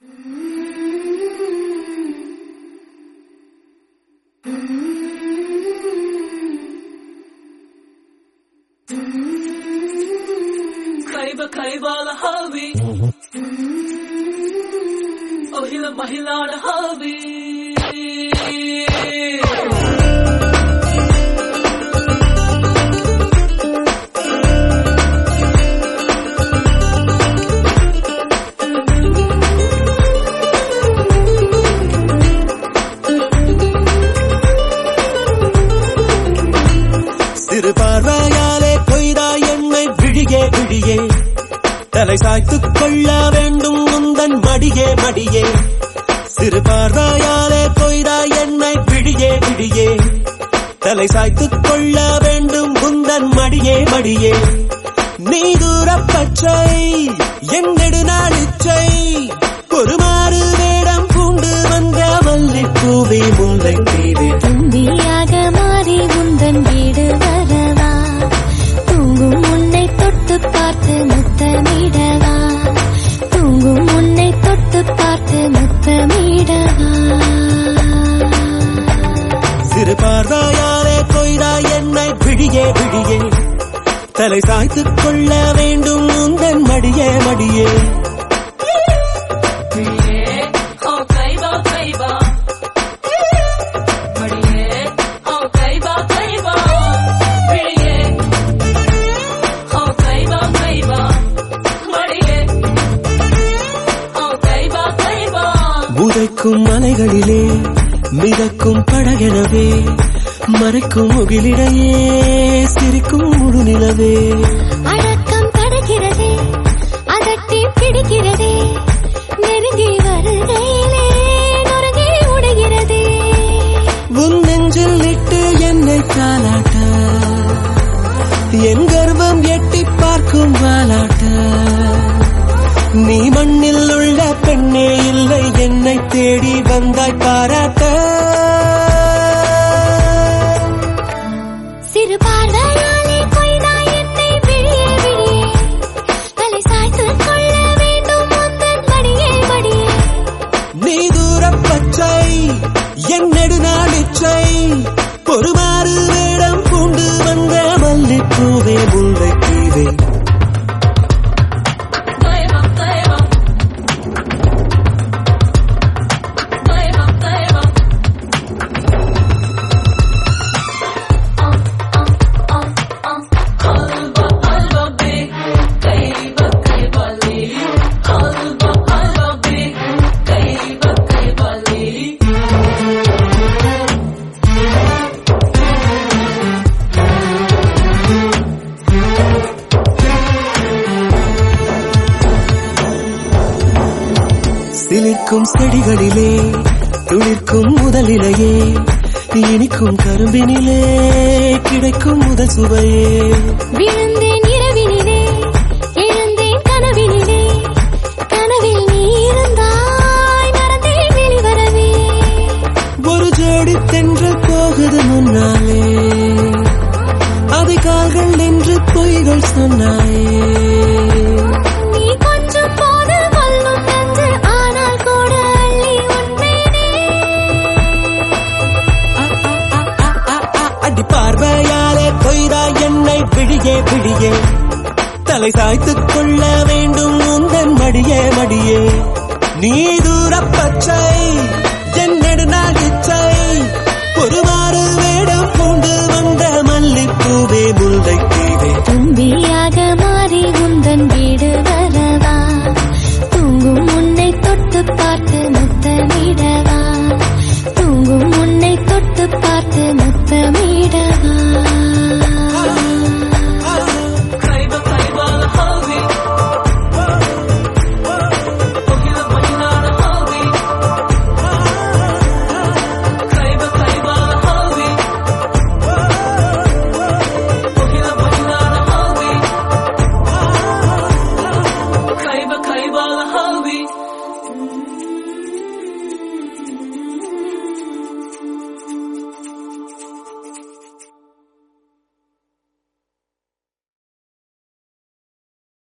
Kayba kaybala havi Ohila mahilana havi சிறு பார்வையாலே கொய்தாய் என்னை விழியே விழியே தலை சாய்த்துக் கொள்ள வேண்டும் முந்தன் மடியே மடியே சிறு பார்வையாலே கொய்தாய் என்னை விழியே விழியே தலை சாய்த்துக் கொள்ள வேண்டும் முந்தன் மடியே மடியே நீ தூரப் பச்சை என் நெடுநாளிச்சை பொறுமாறு வேடம் பூண்டு வந்த மல்லிப்பூவே முல்லை தீவே தும்பியாக மாறி உந்தன் வீடு வரவா தூங்கும் உன்னை தொட்டு பார்த்து முத்தமிடவா தூங்கும் உன்னை தொட்டு பார்த்து முத்தமிடவா சிறு பார்வையாலே கொய்தா என்னை விழியே விழியே தலை சாய்த்துக் கொள்ள வேண்டும் உந்தன் மடியே மடியே Oh kayba kayba Mariye Oh kayba kayba Mariye Oh kayba kayba Mariye Oh kayba kayba உதைக்கும் மலைகளிலே மிதக்கும் படகெனவே மறைக்கும் முகிலிடையே சிரிக்கும் முழுநிலவே அடக்கம் தடுக்கிறதே அதட்டி பிடிக்கிறதே நெருங்கி வருகையிலே நொறுங்கி உடைகிறதே உன் நெஞ்சில் இட்டு என்னை தாளாட்ட என் கர்வம் எட்டி பார்க்கும் வாலாட்ட நீ மண்ணில் உள்ள பெண்ணே இல்லை என்னை தேடி வந்தாய் பாராட்ட சிறு பார்வையாலே கொய்தாய் என்னை விழியே விழியே தலை சாய்த்துக் கொள்ள வேண்டும் முந்தன் மடியே மடியே நீ தூரப் பச்சை என் நெடுநாளிச்சை பொறுமாறு வேடம் பூண்டு வந்த மல்லிப்பூவே முல்லை தீவே Kayba kayba Kayba kayba Alba alba be kayba kayba li Alba alba be kayba kayba li சிலிர்க்கும் செடிகளிலே துளிர்க்கும் முதலிலேயே இனிக்கும் கரும்பினிலே கிடைக்கும் முதல் சுவையே விழுந்தேன் இரவினிலே எழுந்தேன் கனவினிலே கனவில் நீ இருந்தாய் மறந்தேன் வெளிவரவே ஒரு ஜோடி தென்றல் போகுது முன்னாலே அதிகால்கள் என்று பொய்கள் சொன்னாயே நீ கொஞ்சம் போது கொல்லும் நன்று ஆனால் கூட அள்ளி உண்மையினே அடி பார்வையாலே கொய்தா என்னை பிடியே பிடியே தலை சாய்த்துக் கொள்ள வேண்டும் உந்தன் மடியே மடியே நீ தூரப் பச்சை